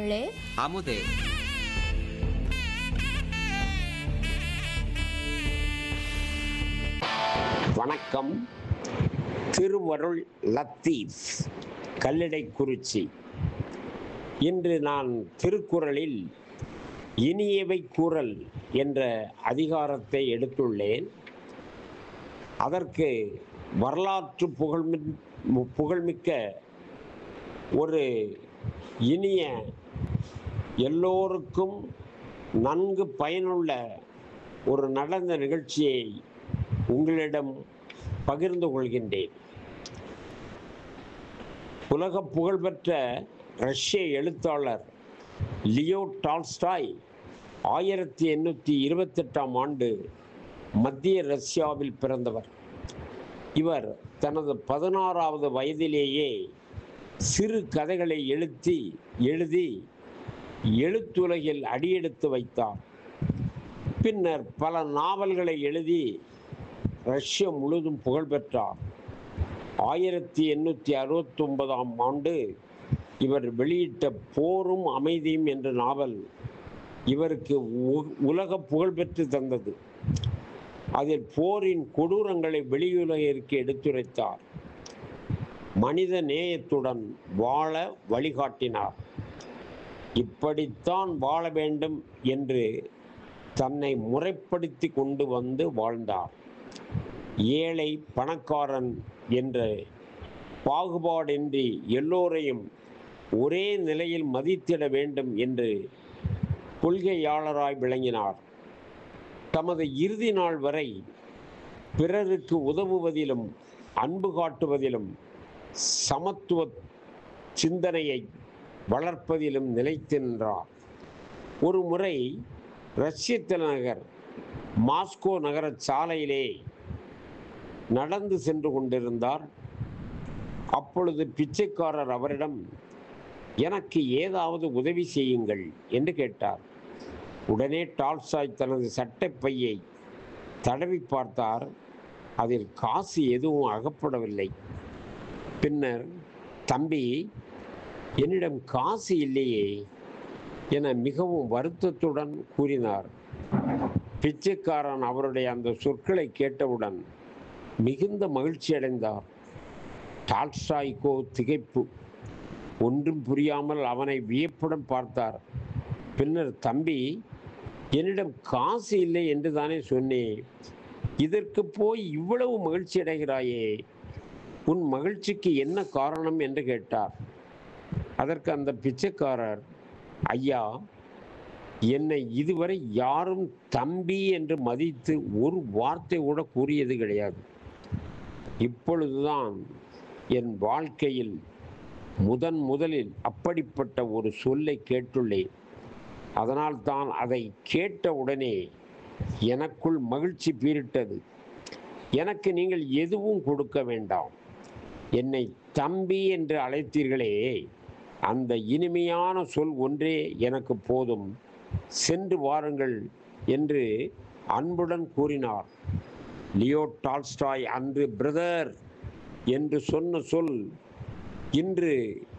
தமிழே அமுதே வணக்கம் திருவருள் லத்தீஃப் கல்லடைக்குறிச்சி இன்று நான் திருக்குறளில் இனியவை கூறல் என்ற அதிகாரத்தை எடுத்துள்ளேன் அதற்கு வரலாற்று புகழ்மி புகழ்மிக்க ஒரு இனிய எல்லோருக்கும் நன்கு பயனுள்ள ஒரு நடந்த நிகழ்ச்சியை உங்களிடம் பகிர்ந்து கொள்கின்றேன் உலக புகழ்பெற்ற ரஷ்ய எழுத்தாளர் லியோ டால்ஸ்டாய் ஆயிரத்தி எண்ணூற்றி இருபத்தெட்டாம் ஆண்டு மத்திய ரஷ்யாவில் பிறந்தவர் இவர் தனது பதினாறாவது வயதிலேயே சிறு கதைகளை எழுத்தி எழுதி எழுத்துலகில் அடியெடுத்து வைத்தார் பின்னர் பல நாவல்களை எழுதி ரஷ்யா முழுதும் புகழ் பெற்றார் ஆயிரத்தி எண்ணூற்றி அறுபத்தி ஒன்பதாம் ஆண்டு இவர் வெளியிட்ட போரும் அமைதியும் என்ற நாவல் இவருக்கு உ- உலக புகழ்பெற்று தந்தது அதில் போரின் கொடூரங்களை வெளியுலகிற்கு எடுத்துரைத்தார் மனித நேயத்துடன் வாழ வழிகாட்டினார் இப்படித்தான் வாழ வேண்டும் என்று தன்னை முறைப்படுத்தி கொண்டு வந்து வாழ்ந்தார் ஏழை பணக்காரன் என்ற பாகுபாடின்றி எல்லோரையும் ஒரே நிலையில் மதித்திட வேண்டும் என்று கொள்கையாளராய் விளங்கினார் தமது இறுதி நாள் வரை பிறருக்கு உதவுவதிலும் அன்பு காட்டுவதிலும் சமத்துவ சிந்தனையை வளர்ப்பதிலும் நிலைத்து நின்றார் ஒரு முறை ரஷ்ய தலைநகர் மாஸ்கோ நகர சாலையிலே நடந்து சென்று கொண்டிருந்தார் அப்பொழுது பிச்சைக்காரர் அவரிடம் எனக்கு ஏதாவது உதவி செய்யுங்கள் என்று கேட்டார் உடனே டால்சாய் தனது சட்டைப்பையை தடவி பார்த்தார் அதில் காசு எதுவும் அகப்படவில்லை பின்னர் தம்பி என்னிடம் காசு இல்லையே என மிகவும் வருத்தத்துடன் கூறினார் பிச்சைக்காரன் அவருடைய அந்த சொற்களை கேட்டவுடன் மிகுந்த மகிழ்ச்சி அடைந்தார் டால்ஸ்டாய்கோ திகைப்பு ஒன்றும் புரியாமல் அவனை வியப்புடன் பார்த்தார் பின்னர் தம்பி என்னிடம் காசு இல்லை என்று தானே சொன்னேன் இதற்கு போய் இவ்வளவு மகிழ்ச்சி அடைகிறாயே உன் மகிழ்ச்சிக்கு என்ன காரணம் என்று கேட்டார் அதற்கு அந்த பிச்சைக்காரர் ஐயா என்னை இதுவரை யாரும் தம்பி என்று மதித்து ஒரு வார்த்தை கூட கூறியது கிடையாது இப்பொழுதுதான் என் வாழ்க்கையில் முதன் முதலில் அப்படிப்பட்ட ஒரு சொல்லை கேட்டுள்ளேன் அதனால் தான் அதை கேட்ட உடனே எனக்குள் மகிழ்ச்சி பீரிட்டது எனக்கு நீங்கள் எதுவும் கொடுக்க வேண்டாம் என்னை தம்பி என்று அழைத்தீர்களே அந்த இனிமையான சொல் ஒன்றே எனக்கு போதும் சென்று வாருங்கள் என்று அன்புடன் கூறினார் லியோ டால்ஸ்டாய் அன்று பிரதர் என்று சொன்ன சொல் இன்று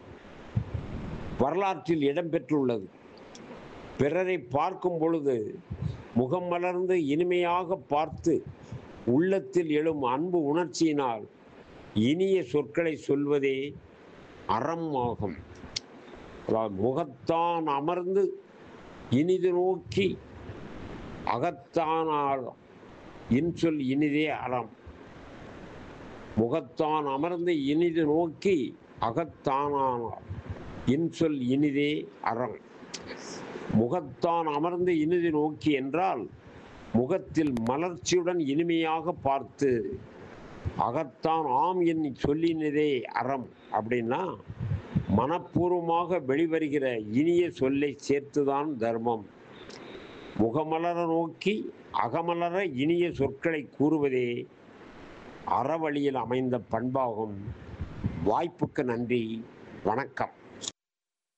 வரலாற்றில் இடம்பெற்றுள்ளது பிறரை பார்க்கும் பொழுது முகம் மலர்ந்து இனிமையாக பார்த்து உள்ளத்தில் எழும் அன்பு உணர்ச்சியினால் இனிய சொற்களை சொல்வதே அறம் ஆகும் அதாவது முகத்தான் அமர்ந்து இனிது நோக்கி அகத்தானால் இன்சொல் இனிதே அறம் முகத்தான் அமர்ந்து இனிது நோக்கி அகத்தானானார் இன்சொல் இனிதே அறம் முகத்தான் அமர்ந்து இனிது நோக்கி என்றால் முகத்தில் மலர்ச்சியுடன் இனிமையாக பார்த்து அகத்தான் ஆம் என் சொல்லினதே அறம் அப்படின்னா மனப்பூர்வமாக வெளிவருகிற இனிய சொல்லை சேர்த்துதான் தர்மம் முகமலர நோக்கி அகமலர இனிய சொற்களை கூறுவதே அறவழியில் அமைந்த பண்பாகும் வாய்ப்புக்கு நன்றி வணக்கம்